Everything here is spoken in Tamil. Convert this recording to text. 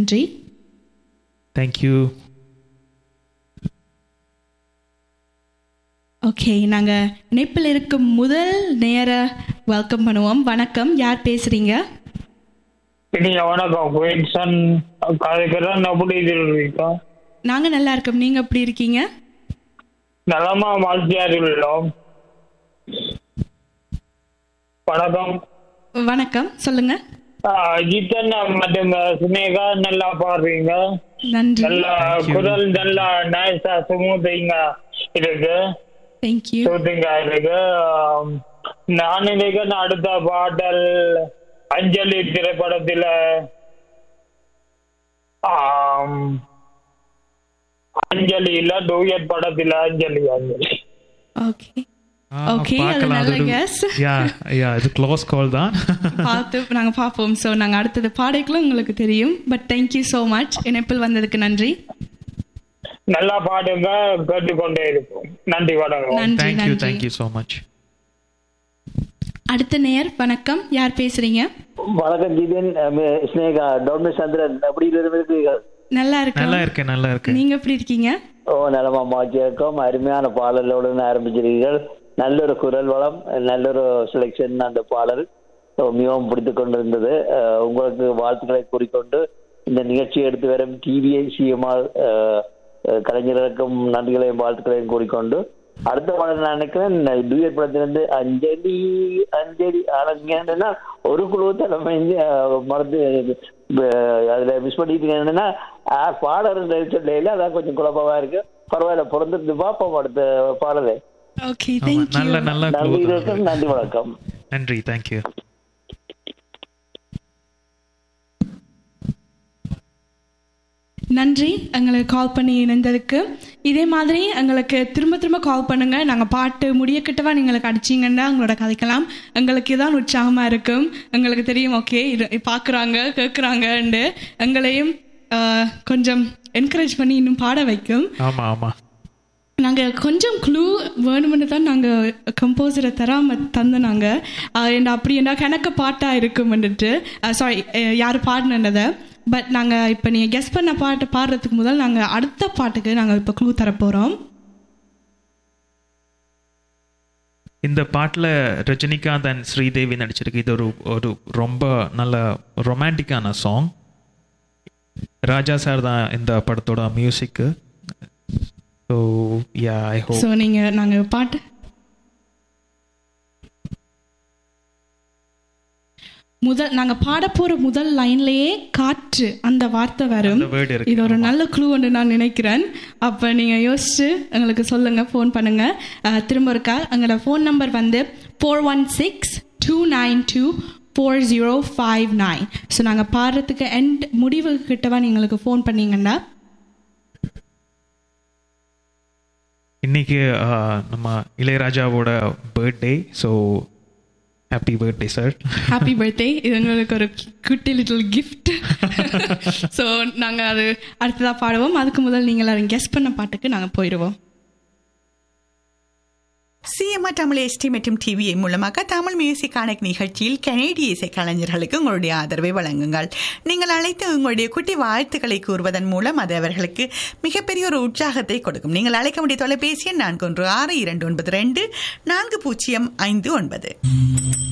நன்றி தேங்க்யூ ஓகே நாங்கள் இணைப்பில் இருக்கும் முதல் நேர வெல்கம் பண்ணுவோம் வணக்கம் யார் பேசுறீங்க இனிய வணக்கம் குயின்சன் கதைக்கிறேன் எப்படி இருக்கீங்க நாங்கள் நல்லா இருக்கோம் நீங்கள் எப்படி இருக்கீங்க நலமா மகிழ்ச்சியாக உள்ளோம் வணக்கம் வணக்கம் சொல்லுங்க ஆஹ் ஜித்தன் மற்றும் சுனேகா நல்லா பாடுறீங்க நன்றி நல்ல Thank you. குரல் நல்லா நைஸா சுமூத்திங்க இருக்கு தேங்க்யூ சூத்திங்க இருக்கு ஆம், நான் நினைக்கிறேன் அடுத்த பாடல் அஞ்சலி திரைப்படத்துல ஆம், அஞ்சலி இல்ல டூயட் படத்துல அஞ்சலி அஞ்சலி ஓகே Okay, அது நல்ல guess. யா யா இது க்ளோஸ் கால் தான் பார்த்து நாங்கள் பார்ப்போம் ஸோ நாங்கள் அடுத்தது பாடைக்குள்ள உங்களுக்கு தெரியும் பட் தேங்க்யூ ஸோ மச் இணைப்பில் வந்ததுக்கு நன்றி நல்லா பாடுங்க கேட்டுக்கொண்டே இருப்போம் நன்றி வணக்கம் நன்றி தேங்க்யூ நன்றி தேங்க்யூ ஸோ மச் அடுத்த நேர் வணக்கம் யார் பேசுறீங்க வணக்கம் ஜிதன் ஸ்னேகா டோமினிக் சந்திரன் எப்படி இருக்கிறீர்கள் நல்லா இருக்கு நல்லா இருக்கேன் நல்லா இருக்கேன் நீங்க எப்படி இருக்கீங்க ஓ நலமா மாற்றியிருக்கோம் அருமையான பாடலோடு ஆரம்பிச்சிருக்கீர்கள் நல்ல ஒரு குரல் வளம் நல்ல ஒரு செலெக்ஷன் அந்த பாடல் ஓ, மிகவும் பிடித்து கொண்டிருந்தது அஹ், உங்களுக்கு வாழ்த்துக்களை கூறிக்கொண்டு இந்த நிகழ்ச்சியை எடுத்து வரும் டிவிஐ சிஎம்ஆர் கலைஞர்களுக்கும் நன்றிகளையும் வாழ்த்துக்களையும் கூறிக்கொண்டு அடுத்த பாடல் நான் நினைக்கிறேன் டூயட் படத்திலிருந்து அஞ்சலி அஞ்சலி ஆனங்கன்னா ஒரு குழு தலைமை மறந்து அஹ், அதுல மிஸ் பண்ணிட்டு என்னன்னா ஆஹ், பாடல் சொல்லையில அதான் கொஞ்சம் குழப்பமா இருக்கு பரவாயில்ல பிறந்திருந்து பார்ப்போம் அடுத்த பாடலை ஓகே ஆமா, தேங்க்யூ நல்ல நல்ல நன்றி clue தான் இருக்கும் இது. நன்றி வணக்கம் நன்றி தேங்க்யூ நன்றி எங்களுக்கு கால் பண்ணி இணைந்ததுக்கு இதே மாதிரி எங்களுக்கு திரும்ப திரும்ப கால் பண்ணுங்க நாங்கள் பாட்டு முடியக்கிட்டவா எங்களுக்கு அடிச்சிங்கன்னா எங்களோட கதைக்கலாம் எங்களுக்கு இதான் உற்சாகமாக இருக்கும் எங்களுக்கு தெரியும் ஓகே இது பார்க்குறாங்க கேட்குறாங்கன்னு எங்களையும் ஆஹ், கொஞ்சம் என்கரேஜ் பண்ணி இன்னும் பாட வைக்கும் ஆமா ஆமா நாங்கள் கொஞ்சம் க்ளூ வேணும்னு தான் நாங்கள் கம்போசரை தராமல் தந்து நாங்கள் என்ன அப்படி என்ன கணக்க பாட்டாக இருக்கும்னுட்டு சாரி யார் பாடினதை பட் நாங்கள் இப்போ நீங்கள் கெஸ் பண்ண பாட்டு பாடுறதுக்கு முதல் நாங்கள் அடுத்த பாட்டுக்கு நாங்கள் இப்போ க்ளூ தரப்போகிறோம் இந்த பாட்டில் ரஜினிகாந்த் அண்ட் ஸ்ரீதேவி நடிச்சிருக்கு இது ஒரு ஒரு ரொம்ப நல்ல ரொமான்டிக்கான சாங் ராஜா சார் தான் இந்த படத்தோட மியூசிக்கு so yeah I hope so நீங்கள் நாங்கள் பாட்டு முதல் நாங்கள் பாட போகிற முதல் லைன்லேயே காற்று அந்த வார்த்தை வரும் அந்த word இருக்கு, இது ஒரு ஆமா. நல்ல க்ளூன்னு நான் நினைக்கிறேன் அப்போ நீங்கள் யோசிச்சு எங்களுக்கு சொல்லுங்கள் ஃபோன் பண்ணுங்கள் திரும்ப இருக்கா எங்களோட ஃபோன் நம்பர் வந்து four one six two nine two four zero five nine so நாங்கள் பாடுறதுக்கு எண்ட் முடிவு கிட்டவா நீங்களுக்கு ஃபோன் பண்ணீங்கன்னா இன்னைக்கு ஆஹ், நம்ம இளையராஜாவோட birthday so happy birthday sir happy birthday இது எங்களுக்கு ஒரு குட்டி லிட்டில் கிஃப்ட் ஸோ நாங்கள் அது அடுத்ததாக பாடுவோம் அதுக்கு முதல் நீங்கள் எல்லாரும் கெஸ் பண்ண பாட்டுக்கு நாங்கள் போயிடுவோம் சிஎம்ஆர் தமிழ் எஸ்டி மற்றும் டிவிஐ மூலமாக தமிழ் மியூசிக் கணக்கு நிகழ்ச்சியில் கனேடிய இசை கலைஞர்களுக்கு உங்களுடைய ஆதரவை வழங்குங்கள் நீங்கள் அழைத்து உங்களுடைய குட்டி வாழ்த்துக்களை கூறுவதன் மூலம் அது அவர்களுக்கு மிகப்பெரிய ஒரு உற்சாகத்தை கொடுக்கும் நீங்கள் அழைக்க வேண்டிய தொலைபேசி எண் நான்கு ஒன்று ஆறு இரண்டு ஒன்பது ரெண்டு நான்கு பூஜ்ஜியம் ஐந்து ஒன்பது